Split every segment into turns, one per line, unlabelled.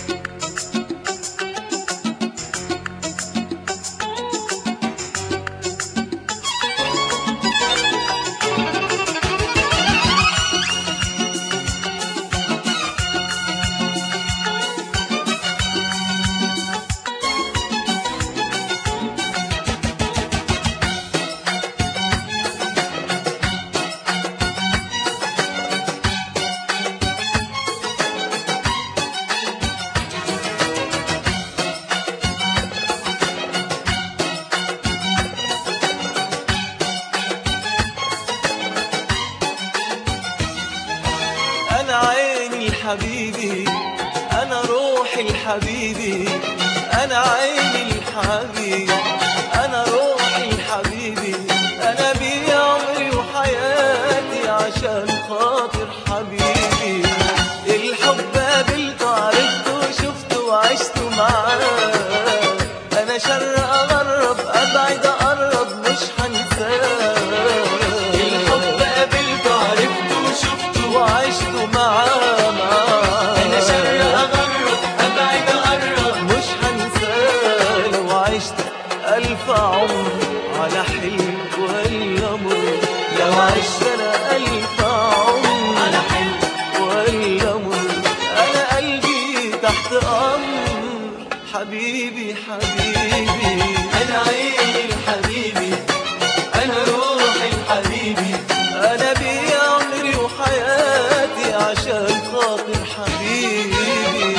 أنا عيني الحبيبي أنا روحي الحبيبي أنا عيني الحبيبي أنا روحي الحبيبي أنا بيه عمري وحياتي عشان خاطر حبيبي الحب قابلته عرفته وشفته وعشته معاه أنا شر أغرب أبعد أقرب مش هنساه الحب قابلته عرفته وشفته وعشته معاه معاه
أنا شر أغرب أبعد أقرب
مش هنساه لو عشت ألف عمر على حلم ولا مر لو عشت أنا ألف عمر
على حلم
ولا مر أنا قلبي تحت أمر حبيبي حبيبي
أنا عيني الحبيبي أنا روحي الحبيبي
أنا بيه عمري وحياتي عشان خاطر حبيبي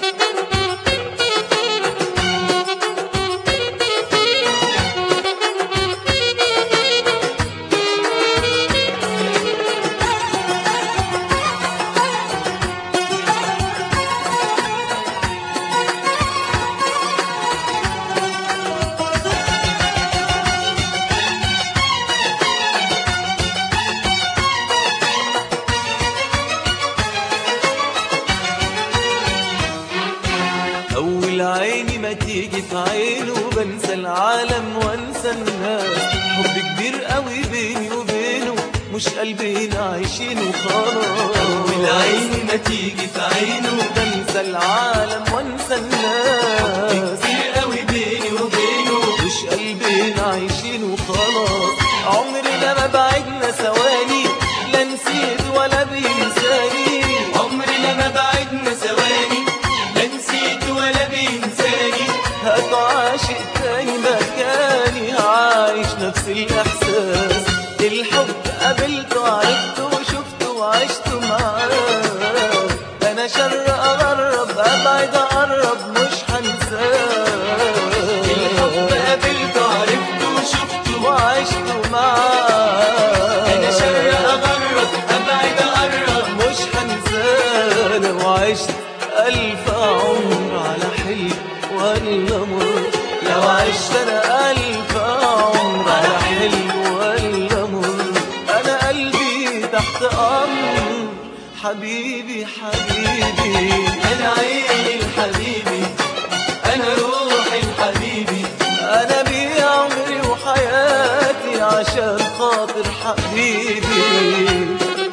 أول عيني ما تيجي في عينه بنسى العالم وانسى الناس حب كبير قوي بيني وبينه مش قلبين عايشين وخلاص
والعين ما تيجي في عينه
بنسى العالم وانسى الناس
كتير قوي بيني وبينه
مش قلبين عايشين وخلاص عمرنا ما بعدنا ثواني لا نسيت ولا بينساني
عمرنا ما بعدنا ثواني لا نسيت ولا بينساني
هات عاشق تاني مكاني عايش نفس الإحساس الحب قابلته عرفته وشفته وعشته معاه أنا شر أغرب أبعد أقرب مش هنساه
الحب قابلته عرفته وشفته
وعشته معاه
أنا شر أغرب أبعد أقرب
مش هنساه لو عشت ألف عمر على حلم ولا مر لو عشت أنا ألف عمر على حلم ولا مر أنا قلبي تحت أمر حبيبي حبيبي
أنا عيني الحبيبي أنا روحي الحبيبي
أنا بيه عمري وحياتي عشان خاطر حبيبي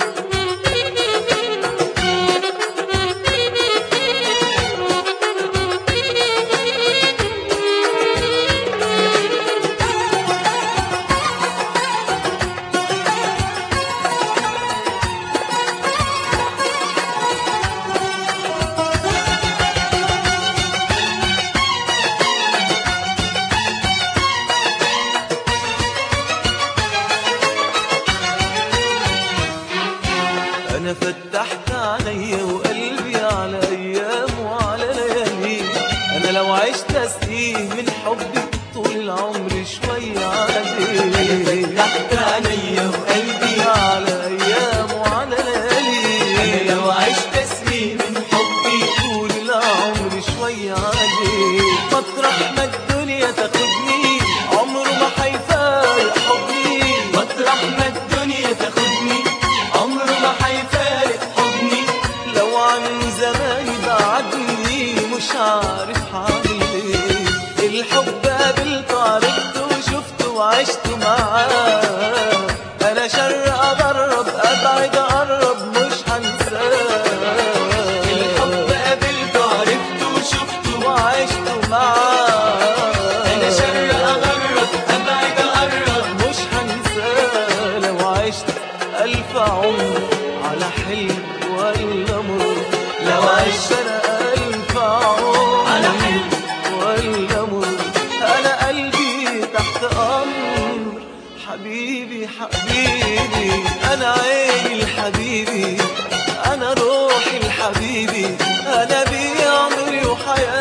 انا فتحت عينيا وقلبي على ايام وعلى ليالي انا لو عشت اسقيه من حبي طول العمر شوية عليه
تحت عينيا وقلبي
على ايام وعلى ليالي
أنا لو عشت اسمي من حبي
طول العمر شوية عليه مطرح ما الدنيا تاخدني عمره ما هيفارق حضني
مطرح ما الدنيا تاخدني عمره ما هيفارق حضني
لو عن زماني بعدني مش عارف هعمل ايه الحب قابلته عرفته وشفته وعشته معاه انا شر اقرب ابعد اقرب مش هنساه
الحب قابلته عرفته
عشت ألف عمر على حلم ولا مر
لو عشت
أنا ألف عمر
على حلم
ولا مر أنا قلبي تحت أمر حبيبي حبيبي أنا عيني لحبيبي أنا روحي لحبيبي أنا بيه عمري وحياتي